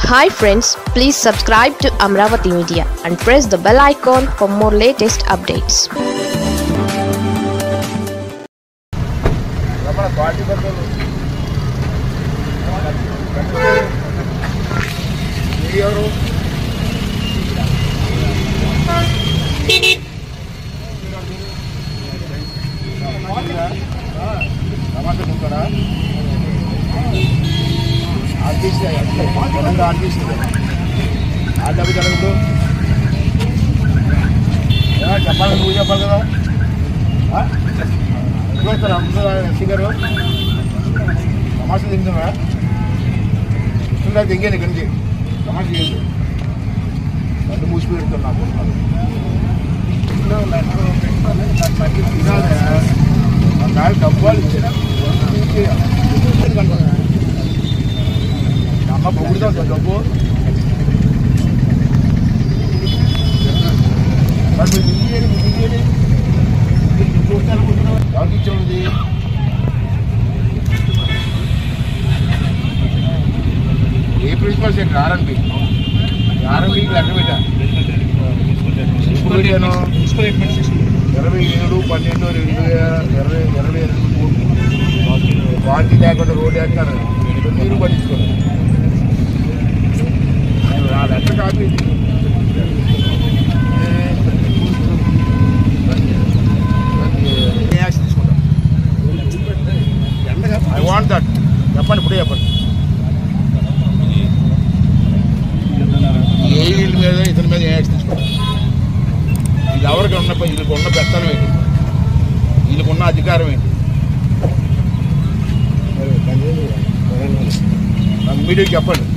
hi friends please subscribe to Amaravati media and press the bell icon for more latest updates మన party పెద్దలు ఇది ఎవరు నమస్తే ఉంటాడా ఆర్టిస్ట్ ఆర్టిస్ట్ ఆ డబ్బు జరగదు చెప్పాలి నువ్వు చెప్పాలి కదా చూస్తారా ముందు షుగరు తమాషా తింటున్నా ఇంకా తెంగాను ఇక్కడి నుంచి తమాషా చేయదు రెండు మూసి పెడుతున్నా నాకు డబ్బాలు ఇచ్చిన అమ్మ పొగుడుతా డబ్బు మరి మీరు ఇయ్యేది మీరు ఇయ్యేది ఎవరికి ఇచ్చేది ఏ ప్రిన్సిపల్ సెక్రటరీ ఆర్ఎన్బి ఆర్ఎన్బికి లెక్క పెట్టా ఇప్పుడు పెట్టాను ఇరవై ఏడు పన్నెండు రెండు వేల ఇరవై ఇరవై రెండు క్వాలిటీ లేకుండా రోడ్ వేస్తారు మీరు పట్టించుకోండి ఆ లెక్క కాపీ యాక్షన్ తీసుకుంటాం ఐ వాంట్ దట్ చెప్పండి ఇప్పుడే చెప్పండి ఏ వీళ్ళ మీద ఇతని మీద ఏ యాక్షన్ తీసుకుంటాం ఇది ఎవరికి ఉన్న వీళ్ళకి ఉన్న పెత్తనం ఏంటి వీళ్ళకి ఉన్న అధికారం ఏంటి నాకు మీడియాకి చెప్పండి